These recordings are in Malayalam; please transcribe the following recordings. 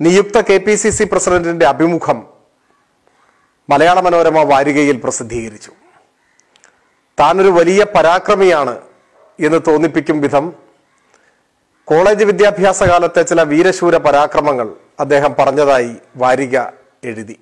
നിയുക്ത കെ പി സി സി പ്രസിഡന്റിന്റെ അഭിമുഖം മലയാള മനോരമ വാരികയിൽ പ്രസിദ്ധീകരിച്ചു താനൊരു വലിയ പരാക്രമിയാണ് എന്ന് തോന്നിപ്പിക്കും വിധം കോളേജ് വിദ്യാഭ്യാസ കാലത്തെ ചില വീരശൂര പരാക്രമങ്ങൾ അദ്ദേഹം പറഞ്ഞതായി വാരിക എഴുതി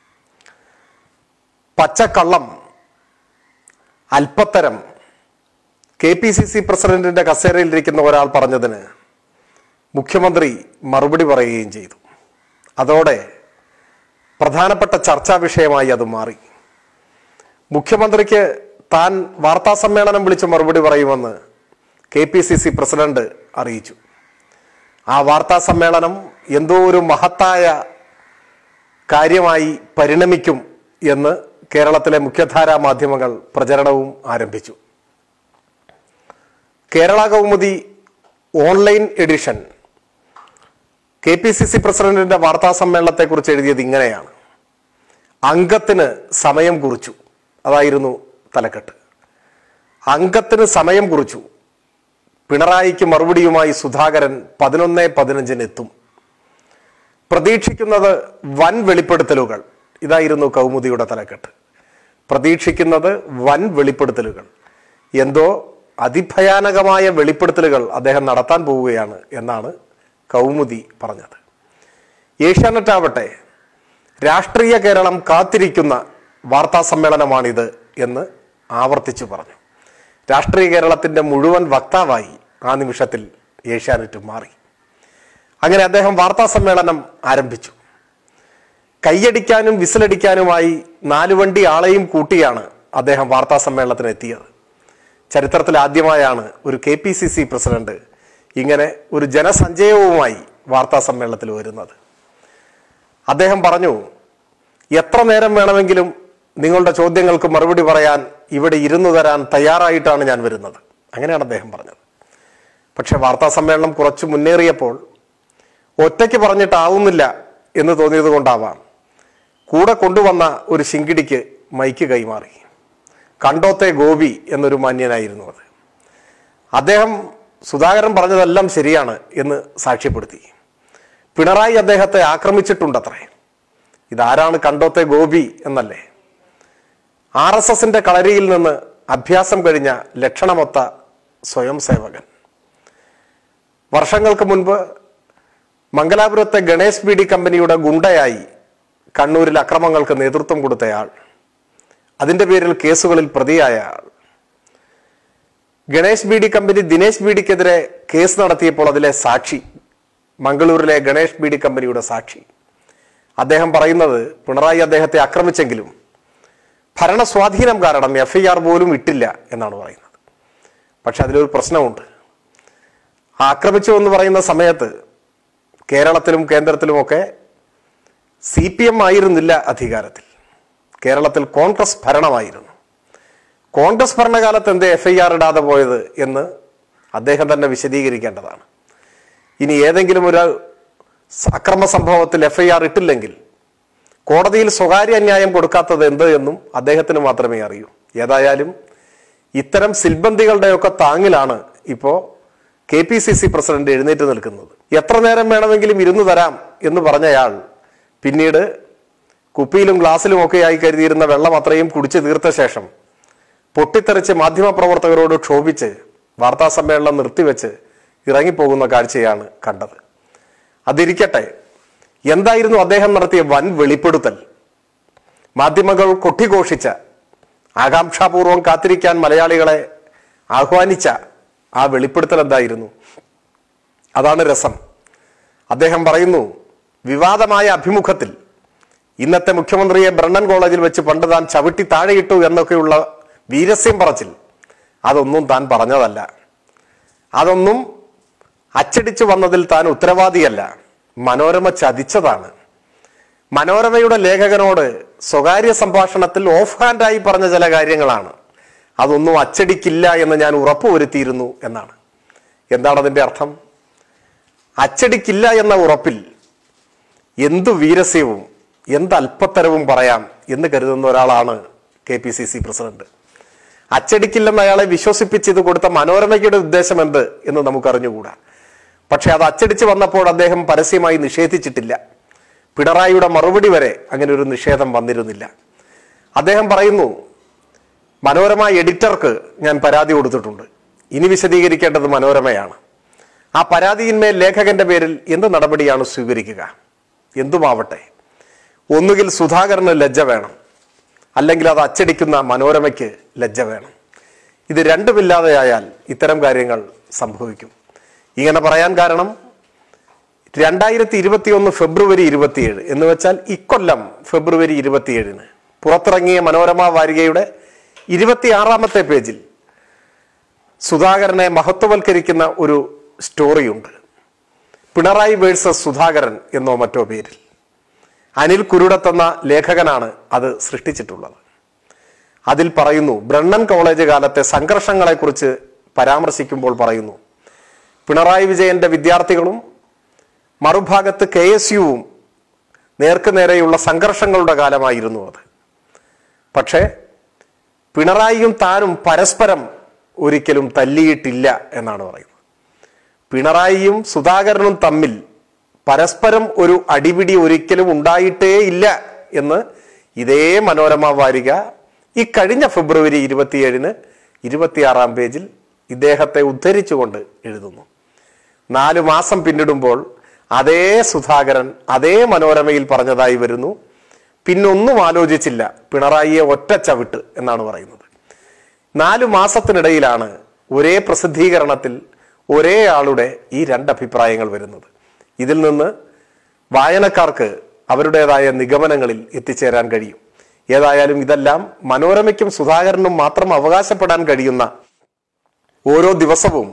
പച്ചക്കള്ളം അല്പത്തരം കെ പി സി സി പ്രസിഡന്റിന്റെ കസേരയിലിരിക്കുന്ന ഒരാൾ പറഞ്ഞതിന് മുഖ്യമന്ത്രി മറുപടി പറയുകയും ചെയ്തു അതോടെ പ്രധാനപ്പെട്ട ചർച്ചാ വിഷയമായി അത് മാറി മുഖ്യമന്ത്രിക്ക് താൻ വാർത്താ സമ്മേളനം വിളിച്ച് മറുപടി പറയുമെന്ന് K P C C president അറിയിച്ചു ആ വാർത്താ സമ്മേളനം എന്തോ ഒരു മഹത്തായ കാര്യമായി പരിണമിക്കും എന്ന് കേരളത്തിലെ മുഖ്യധാരാ മാധ്യമങ്ങൾ പ്രചരണവും ആരംഭിച്ചു Kerala Kaumudi online edition K P C C പ്രസിഡന്റിന്റെ വാർത്താ സമ്മേളനത്തെക്കുറിച്ച് എഴുതിയത് ഇങ്ങനെയാണ് അംഗത്തിന് സമയം കുറിച്ചു അതായിരുന്നു തലക്കെട്ട് അംഗത്തിന് സമയം കുറിച്ചു പിണറായിക്ക് മറുപടിയുമായി സുധാകരൻ പതിനൊന്ന് പതിനഞ്ചിന് എത്തും പ്രതീക്ഷിക്കുന്നത് വൻ വെളിപ്പെടുത്തലുകൾ ഇതായിരുന്നു കൗമുദിയുടെ തലക്കെട്ട് പ്രതീക്ഷിക്കുന്നത് വൻ വെളിപ്പെടുത്തലുകൾ എന്തോ അതിഭയാനകമായ വെളിപ്പെടുത്തലുകൾ അദ്ദേഹം നടത്താൻ പോവുകയാണ് എന്നാണ് കൗമുദി പറഞ്ഞത് ഏഷ്യാനെറ്റ് ആവട്ടെ രാഷ്ട്രീയ കേരളം കാത്തിരിക്കുന്ന വാർത്താ സമ്മേളനമാണിത് എന്ന് ആവർത്തിച്ചു പറഞ്ഞു രാഷ്ട്രീയ കേരളത്തിന്റെ മുഴുവൻ വക്താവായി ആ നിമിഷത്തിൽ ഏഷ്യാനെറ്റ് മാറി അങ്ങനെ അദ്ദേഹം വാർത്താ സമ്മേളനം ആരംഭിച്ചു കൈയടിക്കാനും വിസിലടിക്കാനുമായി നാലുവണ്ടി ആളെയും കൂട്ടിയാണ് അദ്ദേഹം വാർത്താ സമ്മേളനത്തിന് എത്തിയത് ചരിത്രത്തിൽ ആദ്യമായാണ് ഒരു K P C C president ഇങ്ങനെ ഒരു ജനസഞ്ചയവുമായി വാർത്താ സമ്മേളനത്തിൽ വരുന്നത് അദ്ദേഹം പറഞ്ഞു എത്ര നേരം വേണമെങ്കിലും നിങ്ങളുടെ ചോദ്യങ്ങൾക്ക് മറുപടി പറയാൻ ഇവിടെ ഇരുന്നു തരാൻ തയ്യാറായിട്ടാണ് ഞാൻ വരുന്നത് അങ്ങനെയാണ് അദ്ദേഹം പറഞ്ഞത് പക്ഷെ വാർത്താ സമ്മേളനം കുറച്ച് മുന്നേറിയപ്പോൾ ഒറ്റയ്ക്ക് പറഞ്ഞിട്ടാവുന്നില്ല എന്ന് തോന്നിയത് കൊണ്ടാവാം കൂടെ കൊണ്ടുവന്ന ഒരു ശിങ്കിടിക്ക് മൈക്ക് കൈമാറി കണ്ടോത്തെ ഗോപി എന്നൊരു മാന്യനായിരുന്നു അത് അദ്ദേഹം സുധാകരൻ പറഞ്ഞതെല്ലാം ശരിയാണ് എന്ന് സാക്ഷ്യപ്പെടുത്തി പിണറായി അദ്ദേഹത്തെ ആക്രമിച്ചിട്ടുണ്ടത്രേ ഇതാരാണ് കണ്ടോത്തെ ഗോപി എന്നല്ലേ ആർ എസ് എസിന്റെ കളരിയിൽ നിന്ന് അഭ്യാസം കഴിഞ്ഞ ലക്ഷണമൊത്ത സ്വയം സേവകൻ വർഷങ്ങൾക്ക് മുൻപ് മംഗലാപുരത്തെ ഗണേശ് ബി ഡി കമ്പനിയുടെ ഗുണ്ടയായി കണ്ണൂരിൽ അക്രമങ്ങൾക്ക് നേതൃത്വം കൊടുത്തയാൾ അതിന്റെ പേരിൽ കേസുകളിൽ പ്രതിയായ ആൾ Ganesh B D company Dinesh B ഡിക്കെതിരെ കേസ് നടത്തിയപ്പോൾ അതിലെ സാക്ഷി മംഗളൂരിലെ ഗണേഷ് ബി ഡി കമ്പനിയുടെ സാക്ഷി അദ്ദേഹം പറയുന്നത് പിണറായി അദ്ദേഹത്തെ ആക്രമിച്ചെങ്കിലും ഭരണസ്വാധീനം കാരണം എഫ് ഐ ആർ പോലും ഇട്ടില്ല എന്നാണ് പറയുന്നത് പക്ഷെ അതിലൊരു പ്രശ്നമുണ്ട് ആക്രമിച്ചു എന്ന് പറയുന്ന സമയത്ത് കേരളത്തിലും കേന്ദ്രത്തിലുമൊക്കെ സി പി എം ആയിരുന്നില്ല അധികാരത്തിൽ കേരളത്തിൽ കോൺഗ്രസ് ഭരണമായിരുന്നു കോൺഗ്രസ് ഭരണകാലത്ത് എന്തേ എഫ് ഐ ആർ ഇടാതെ പോയത് എന്ന് അദ്ദേഹം തന്നെ വിശദീകരിക്കേണ്ടതാണ് ഇനി ഏതെങ്കിലും ഒരു അക്രമ സംഭവത്തിൽ എഫ് ഐ ആർ ഇട്ടില്ലെങ്കിൽ കോടതിയിൽ സ്വകാര്യ അന്യായം കൊടുക്കാത്തത് എന്ത് എന്നും അദ്ദേഹത്തിന് മാത്രമേ അറിയൂ ഏതായാലും ഇത്തരം സിൽബന്തികളുടെയൊക്കെ താങ്ങിലാണ് ഇപ്പോൾ K P C C president എഴുന്നേറ്റ് നിൽക്കുന്നത് എത്ര നേരം വേണമെങ്കിലും ഇരുന്നു തരാം എന്ന് പറഞ്ഞയാൾ പിന്നീട് കുപ്പിയിലും ഗ്ലാസ്സിലും ഒക്കെയായി കരുതിയിരുന്ന വെള്ളം അത്രയും കുടിച്ചു തീർത്ത ശേഷം പൊട്ടിത്തെറിച്ച് മാധ്യമപ്രവർത്തകരോട് ക്ഷോഭിച്ച് വാർത്താ സമ്മേളനം നിർത്തിവെച്ച് ഇറങ്ങിപ്പോകുന്ന കാഴ്ചയാണ് കണ്ടത് അതിരിക്കട്ടെ എന്തായിരുന്നു അദ്ദേഹം നടത്തിയ വൻ വെളിപ്പെടുത്തൽ മാധ്യമങ്ങൾ കൊട്ടിഘോഷിച്ച ആകാംക്ഷാപൂർവം കാത്തിരിക്കാൻ മലയാളികളെ ആഹ്വാനിച്ച ആ വെളിപ്പെടുത്തൽ എന്തായിരുന്നു അതാണ് രസം അദ്ദേഹം പറയുന്നു വിവാദമായ അഭിമുഖത്തിൽ ഇന്നത്തെ മുഖ്യമന്ത്രിയെ ബ്രണ്ണൻ കോളേജിൽ വെച്ച് പണ്ട് താൻ ചവിട്ടി താഴെയിട്ടു എന്നൊക്കെയുള്ള വീരസ്യം പറച്ചിൽ അതൊന്നും താൻ പറഞ്ഞതല്ല അതൊന്നും അച്ചടിച്ചു വന്നതിൽ താൻ ഉത്തരവാദിയല്ല മനോരമ ചതിച്ചതാണ് മനോരമയുടെ ലേഖകനോട് സ്വകാര്യ സംഭാഷണത്തിൽ ഓഫ് ഹാൻഡായി പറഞ്ഞ ചില കാര്യങ്ങളാണ് അതൊന്നും അച്ചടിക്കില്ല എന്ന് ഞാൻ ഉറപ്പുവരുത്തിയിരുന്നു എന്നാണ് എന്താണ് അതിന്റെ അർത്ഥം അച്ചടിക്കില്ല എന്ന ഉറപ്പിൽ എന്തു വീരസ്യവും എന്ത് അല്പത്തരവും പറയാം എന്ന് കരുതുന്ന ഒരാളാണ് K P C C president അച്ചടിക്കില്ലെന്ന് അയാളെ വിശ്വസിപ്പിച്ചത് കൊടുത്ത മനോരമയ്ക്കയുടെ ഉദ്ദേശം എന്ത് എന്ന് നമുക്കറിഞ്ഞുകൂടാ പക്ഷെ അത് അച്ചടിച്ച് വന്നപ്പോൾ അദ്ദേഹം പരസ്യമായി നിഷേധിച്ചിട്ടില്ല പിണറായിയുടെ മറുപടി വരെ അങ്ങനെ ഒരു നിഷേധം വന്നിരുന്നില്ല അദ്ദേഹം പറയുന്നു മനോരമ എഡിറ്റർക്ക് ഞാൻ പരാതി കൊടുത്തിട്ടുണ്ട് ഇനി വിശദീകരിക്കേണ്ടത് മനോരമയാണ് ആ പരാതിയിന്മേൽ ലേഖകന്റെ പേരിൽ എന്ത് നടപടിയാണ് സ്വീകരിക്കുക എന്തുമാവട്ടെ ഒന്നുകിൽ സുധാകരന് ലജ്ജ വേണം അല്ലെങ്കിൽ അത് അച്ചടിക്കുന്ന മനോരമയ്ക്ക് ലജ്ജ വേണം ഇത് രണ്ടുമില്ലാതെയായാൽ ഇത്തരം കാര്യങ്ങൾ സംഭവിക്കും ഇങ്ങനെ പറയാൻ കാരണം രണ്ടായിരത്തി ഇരുപത്തിയൊന്ന് ഫെബ്രുവരി ഇരുപത്തിയേഴ് എന്ന് വെച്ചാൽ ഇക്കൊല്ലം ഫെബ്രുവരി ഇരുപത്തിയേഴിന് പുറത്തിറങ്ങിയ മനോരമ വാരികയുടെ ഇരുപത്തിയാറാമത്തെ പേജിൽ സുധാകരനെ മഹത്വവൽക്കരിക്കുന്ന ഒരു സ്റ്റോറിയുണ്ട് പിണറായി വേഴ്സസ് സുധാകരൻ എന്നോ മറ്റോ പേരിൽ അനിൽ കുരുടത്തെന്ന ലേഖകനാണ് അത് സൃഷ്ടിച്ചിട്ടുള്ളത് അതിൽ പറയുന്നു ബ്രണ്ണൻ കോളേജ് കാലത്തെ സംഘർഷങ്ങളെക്കുറിച്ച് പരാമർശിക്കുമ്പോൾ പറയുന്നു പിണറായി വിജയന്റെ വിദ്യാർത്ഥികളും മറുഭാഗത്ത് കെ എസ് യുവും നേർക്കുനേരെയുള്ള സംഘർഷങ്ങളുടെ കാലമായിരുന്നു അത് പക്ഷേ പിണറായിയും താനും പരസ്പരം ഒരിക്കലും തല്ലിയിട്ടില്ല എന്നാണ് പറയുന്നത് പിണറായിയും സുധാകരനും തമ്മിൽ പരസ്പരം ഒരു അടിപിടി ഒരിക്കലും ഉണ്ടായിട്ടേ ഇല്ല എന്ന് ഇതേ മനോരമ വാരിക ഈ കഴിഞ്ഞ ഫെബ്രുവരി ഇരുപത്തിയേഴിന് ഇരുപത്തിയാറാം പേജിൽ ഇദ്ദേഹത്തെ ഉദ്ധരിച്ചുകൊണ്ട് എഴുതുന്നു നാലു മാസം പിന്നിടുമ്പോൾ അതേ സുധാകരൻ അതേ മനോരമയിൽ പറഞ്ഞതായി വരുന്നു പിന്നൊന്നും ആലോചിച്ചില്ല പിണറായിയെ ഒറ്റ ചവിട്ട് എന്നാണ് പറയുന്നത് നാലു മാസത്തിനിടയിലാണ് ഒരേ പ്രസിദ്ധീകരണത്തിൽ ഒരേ ആളുടെ ഈ രണ്ട് അഭിപ്രായങ്ങൾ വരുന്നത് ഇതിൽ നിന്ന് വായനക്കാർക്ക് അവരുടേതായ നിഗമനങ്ങളിൽ എത്തിച്ചേരാൻ കഴിയും ഏതായാലും ഇതെല്ലാം മനോരമയ്ക്കും സുധാകരനും മാത്രം അവകാശപ്പെടാൻ കഴിയുന്ന ഓരോ ദിവസവും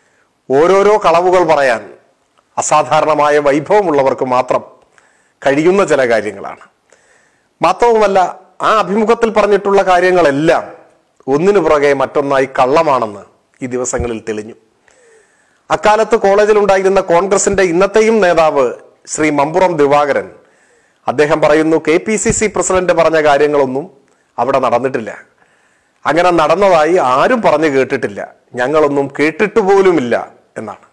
ഓരോരോ കളവുകൾ പറയാൻ അസാധാരണമായ വൈഭവമുള്ളവർക്ക് മാത്രം കഴിയുന്ന ചില കാര്യങ്ങളാണ് മാത്രവുമല്ല ആ അഭിമുഖത്തിൽ പറഞ്ഞിട്ടുള്ള കാര്യങ്ങളെല്ലാം ഒന്നിനു പുറകെ മറ്റൊന്നായി കള്ളമാണെന്ന് ഈ ദിവസങ്ങളിൽ തെളിഞ്ഞു അക്കാലത്ത് കോളേജിലുണ്ടായിരുന്ന കോൺഗ്രസിന്റെ ഇന്നത്തെയും നേതാവ് ശ്രീ മമ്പുറം ദിവാകരൻ അദ്ദേഹം പറയുന്നു K P C C president പറഞ്ഞ കാര്യങ്ങളൊന്നും അവിടെ നടന്നിട്ടില്ല അങ്ങനെ നടന്നതായി ആരും പറഞ്ഞു കേട്ടിട്ടില്ല ഞങ്ങളൊന്നും കേട്ടിട്ട് പോലുമില്ല എന്നാണ്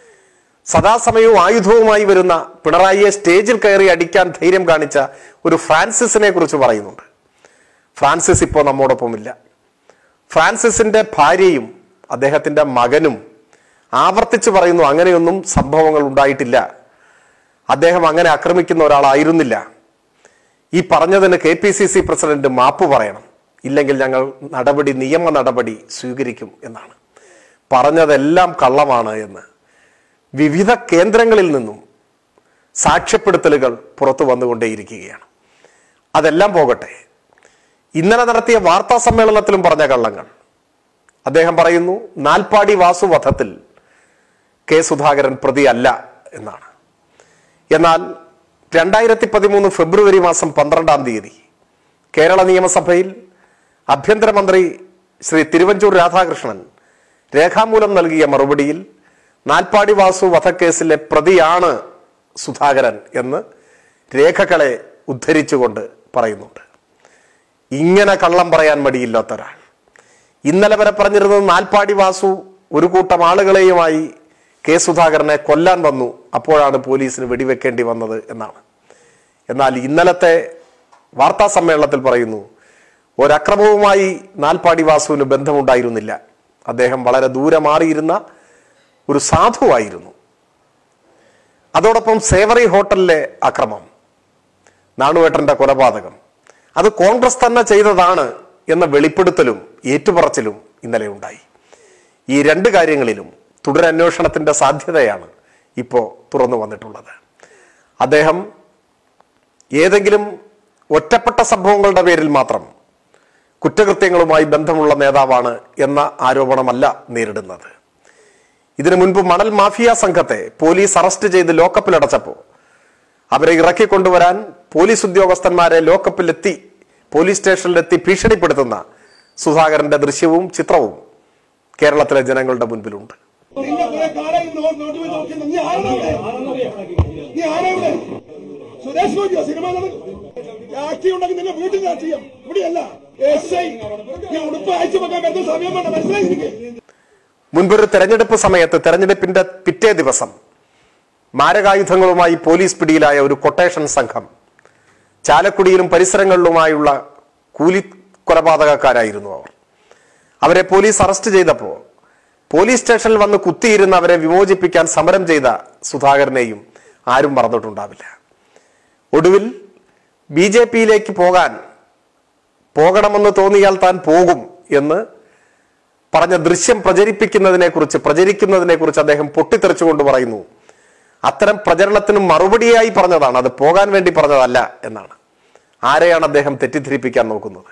സദാസമയവും ആയുധവുമായി വരുന്ന പിണറായിയെ സ്റ്റേജിൽ കയറി അടിക്കാൻ ധൈര്യം കാണിച്ച ഒരു ഫ്രാൻസിസിനെ കുറിച്ച് പറയുന്നുണ്ട് ഫ്രാൻസിസ് ഇപ്പോൾ നമ്മോടൊപ്പമില്ല ഫ്രാൻസിസിന്റെ ഭാര്യയും അദ്ദേഹത്തിന്റെ മകനും ആവർത്തിച്ച് പറയുന്നു അങ്ങനെയൊന്നും സംഭവങ്ങൾ ഉണ്ടായിട്ടില്ല അദ്ദേഹം അങ്ങനെ ആക്രമിക്കുന്ന ഒരാളായിരുന്നില്ല ഈ പറഞ്ഞതിന് K P C C president മാപ്പ് പറയണം ഇല്ലെങ്കിൽ ഞങ്ങൾ നടപടി നിയമ നടപടി സ്വീകരിക്കും എന്നാണ് പറഞ്ഞതെല്ലാം കള്ളമാണ് എന്ന് വിവിധ കേന്ദ്രങ്ങളിൽ നിന്നും സാക്ഷ്യപ്പെടുത്തലുകൾ പുറത്തു വന്നുകൊണ്ടേയിരിക്കുകയാണ് അതെല്ലാം പോകട്ടെ ഇന്നലെ നടത്തിയ വാർത്താ സമ്മേളനത്തിലും പറഞ്ഞ കള്ളങ്ങൾ അദ്ദേഹം പറയുന്നു നാൽപ്പാടി വാസു വധത്തിൽ കെ സുധാകരൻ പ്രതി അല്ല എന്നാണ് എന്നാൽ രണ്ടായിരത്തി പതിമൂന്ന് ഫെബ്രുവരി മാസം പന്ത്രണ്ടാം തീയതി കേരള നിയമസഭയിൽ ആഭ്യന്തരമന്ത്രി ശ്രീ തിരുവഞ്ചൂർ രാധാകൃഷ്ണൻ രേഖാമൂലം നൽകിയ മറുപടിയിൽ നാൽപ്പാടി വാസു വധക്കേസിലെ പ്രതിയാണ് സുധാകരൻ എന്ന് രേഖകളെ ഉദ്ധരിച്ചുകൊണ്ട് പറയുന്നുണ്ട് ഇങ്ങനെ കള്ളം പറയാൻ മടിയില്ലാത്ത ഒരാൾ ഇന്നലെ വരെ പറഞ്ഞിരുന്നത് നാൽപ്പാടി വാസു ഒരു കൂട്ടം ആളുകളെയുമായി കെ സുധാകരനെ കൊല്ലാൻ വന്നു അപ്പോഴാണ് പോലീസിന് വെടിവെക്കേണ്ടി വന്നത് എന്നാണ് എന്നാൽ ഇന്നലത്തെ വാർത്താ സമ്മേളനത്തിൽ പറയുന്നു ഒരക്രമവുമായി നാൽപ്പാടി വാസുവിന് ബന്ധമുണ്ടായിരുന്നില്ല അദ്ദേഹം വളരെ ദൂരെ മാറിയിരുന്ന ഒരു സാധുവായിരുന്നു അതോടൊപ്പം സേവറി ഹോട്ടലിലെ അക്രമം നാണുവേട്ടന്റെ കൊലപാതകം അത് കോൺഗ്രസ് തന്നെ ചെയ്തതാണ് എന്ന വെളിപ്പെടുത്തലും ഏറ്റുപറച്ചിലും ഇന്നലെ ഉണ്ടായി ഈ രണ്ട് കാര്യങ്ങളിലും തുടരന്വേഷണത്തിന്റെ സാധ്യതയാണ് ഇപ്പോൾ തുറന്നു വന്നിട്ടുള്ളത് അദ്ദേഹം ഏതെങ്കിലും ഒറ്റപ്പെട്ട സംഭവങ്ങളുടെ പേരിൽ മാത്രം കുറ്റകൃത്യങ്ങളുമായി ബന്ധമുള്ള നേതാവാണ് എന്ന ആരോപണമല്ല നേരിടുന്നത് ഇതിനു മുൻപ് മണൽ മാഫിയ സംഘത്തെ പോലീസ് അറസ്റ്റ് ചെയ്ത് ലോക്കപ്പിലടച്ചപ്പോൾ അവരെ ഇറക്കിക്കൊണ്ടുവരാൻ പോലീസ് ഉദ്യോഗസ്ഥന്മാരെ ലോക്കപ്പിലെത്തി പോലീസ് സ്റ്റേഷനിലെത്തി ഭീഷണിപ്പെടുത്തുന്ന സുധാകരന്റെ ദൃശ്യവും ചിത്രവും കേരളത്തിലെ ജനങ്ങളുടെ മുൻപിലുണ്ട് നിന്നെ കുറെ കാലം നോട്ട് വെച്ച് നോക്കുന്നു നീ ആരാണ് നീ ആരാണ് സുരേഷ് ഗോപിയോ സിനിമ നടൻ രാഷ്ട്രീയം ഉണ്ടെങ്കിൽ നിന്റെ വീട്ടിൽ രാഷ്ട്രീയം ഇവിടെയല്ല എസ് ഐ നീ ഉടുപ്പ് അയച്ചു വെക്കാൻ പറ്റുന്ന സമയം വേണ്ട മനസ്സിലായി എനിക്ക് മുൻപൊരു തെരഞ്ഞെടുപ്പ് സമയത്ത് തെരഞ്ഞെടുപ്പിന്റെ പിറ്റേ ദിവസം മാരകായുധങ്ങളുമായി പോലീസ് പിടിയിലായ ഒരു കൊട്ടേഷൻ സംഘം ചാലക്കുടിയിലും പരിസരങ്ങളിലുമായുള്ള കൂലി കൊലപാതകക്കാരായിരുന്നു അവർ അവരെ പോലീസ് അറസ്റ്റ് ചെയ്തപ്പോൾ പോലീസ് സ്റ്റേഷനിൽ വന്ന് കുത്തിയിരുന്ന് അവരെ വിമോചിപ്പിക്കാൻ സമരം ചെയ്ത സുധാകരനെയും ആരും മറന്നിട്ടുണ്ടാവില്ല ഒടുവിൽ ബി ജെ പിയിലേക്ക് പോകാൻ പോകണമെന്ന് തോന്നിയാൽ താൻ പോകും എന്ന് പറഞ്ഞ ദൃശ്യം പ്രചരിപ്പിക്കുന്നതിനെ കുറിച്ച് പ്രചരിക്കുന്നതിനെ കുറിച്ച് അദ്ദേഹം പൊട്ടിത്തെറിച്ചുകൊണ്ട് പറയുന്നു അത്തരം പ്രചരണത്തിന് മറുപടിയായി പറഞ്ഞതാണ് അത് പോകാൻ വേണ്ടി പറഞ്ഞതല്ല എന്നാണ് ആരെയാണ് അദ്ദേഹം തെറ്റിദ്ധരിപ്പിക്കാൻ നോക്കുന്നത്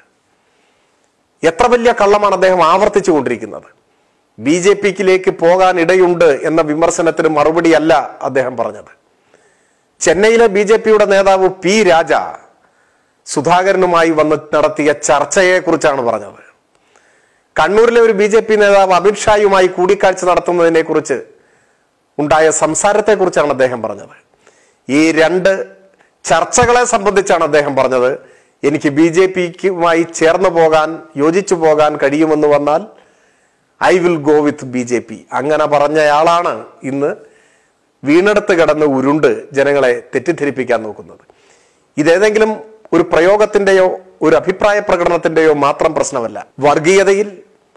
എത്ര വലിയ കള്ളമാണ് അദ്ദേഹം ആവർത്തിച്ചു കൊണ്ടിരിക്കുന്നത് ബി ജെ പിക്കിലേക്ക് പോകാൻ ഇടയുണ്ട് എന്ന വിമർശനത്തിന് മറുപടിയല്ല അദ്ദേഹം പറഞ്ഞത് ചെന്നൈയിലെ ബി ജെ പിയുടെ നേതാവ് പി രാജ സുധാകരനുമായി വന്ന് നടത്തിയ ചർച്ചയെക്കുറിച്ചാണ് പറഞ്ഞത് കണ്ണൂരിലെ ഒരു ബി ജെ പി നേതാവ് അമിത്ഷായുമായി കൂടിക്കാഴ്ച നടത്തുന്നതിനെ കുറിച്ച് ഉണ്ടായ സംസാരത്തെക്കുറിച്ചാണ് അദ്ദേഹം പറഞ്ഞത് ഈ രണ്ട് ചർച്ചകളെ സംബന്ധിച്ചാണ് അദ്ദേഹം പറഞ്ഞത് എനിക്ക് ബി ജെ പിക്കുമായി ചേർന്ന് പോകാൻ യോജിച്ചു പോകാൻ കഴിയുമെന്ന് വന്നാൽ I will go with B J P അങ്ങനെ പറഞ്ഞയാളാണ് ഇന്ന് വീണെടുത്ത് കിടന്ന് ഉരുണ്ട് ജനങ്ങളെ തെറ്റിദ്ധരിപ്പിക്കാൻ നോക്കുന്നത് ഇതേതെങ്കിലും ഒരു പ്രയോഗത്തിന്റെയോ ഒരു അഭിപ്രായ പ്രകടനത്തിന്റെയോ മാത്രം പ്രശ്നമല്ല വർഗീയതയിൽ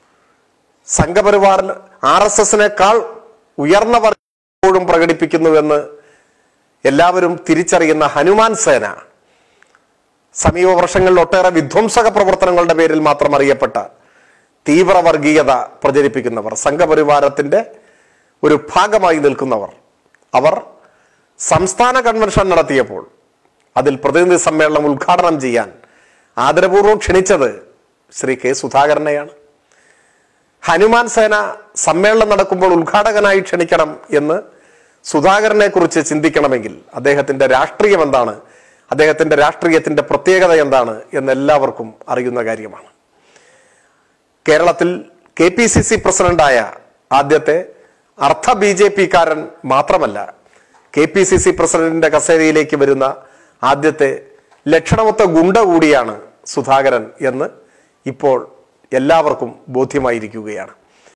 സംഘപരിവാറിൽ ആർ എസ് എസിനേക്കാൾ ഉയർന്ന വർഗം പ്രകടിപ്പിക്കുന്നുവെന്ന് എല്ലാവരും തിരിച്ചറിയുന്ന ഹനുമാൻ സേന സമീപ വർഷങ്ങളിൽ ഒട്ടേറെ വിധ്വംസക പ്രവർത്തനങ്ങളുടെ പേരിൽ മാത്രം അറിയപ്പെട്ട തീവ്ര വർഗീയത പ്രചരിപ്പിക്കുന്നവർ സംഘപരിവാരത്തിന്റെ ഒരു ഭാഗമായി നിൽക്കുന്നവർ അവർ സംസ്ഥാന കൺവെൻഷൻ നടത്തിയപ്പോൾ അതിൽ പ്രതിനിധി സമ്മേളനം ഉദ്ഘാടനം ചെയ്യാൻ ആദരപൂർവ്വം ക്ഷണിച്ചത് ശ്രീ കെ സുധാകരനെയാണ് ഹനുമാൻ സേന സമ്മേളനം നടക്കുമ്പോൾ ഉദ്ഘാടകനായി ക്ഷണിക്കണം എന്ന് സുധാകരനെ കുറിച്ച് ചിന്തിക്കണമെങ്കിൽ അദ്ദേഹത്തിന്റെ രാഷ്ട്രീയം എന്താണ് അദ്ദേഹത്തിന്റെ രാഷ്ട്രീയത്തിന്റെ പ്രത്യേകത എന്താണ് എന്ന് എല്ലാവർക്കും അറിയുന്ന കാര്യമാണ് കേരളത്തിൽ കെ പി സി സി പ്രസിഡന്റായ ആദ്യത്തെ അർദ്ധ ബി ജെ പിക്കാരൻ മാത്രമല്ല കെ പി സി സി പ്രസിഡന്റിന്റെ കസേരയിലേക്ക് വരുന്ന ആദ്യത്തെ ലക്ഷണമൊത്ത ഗുണ്ട കൂടിയാണ് സുധാകരൻ എന്ന് ഇപ്പോൾ എല്ലാവർക്കും ബോധ്യമായിരിക്കുകയാണ്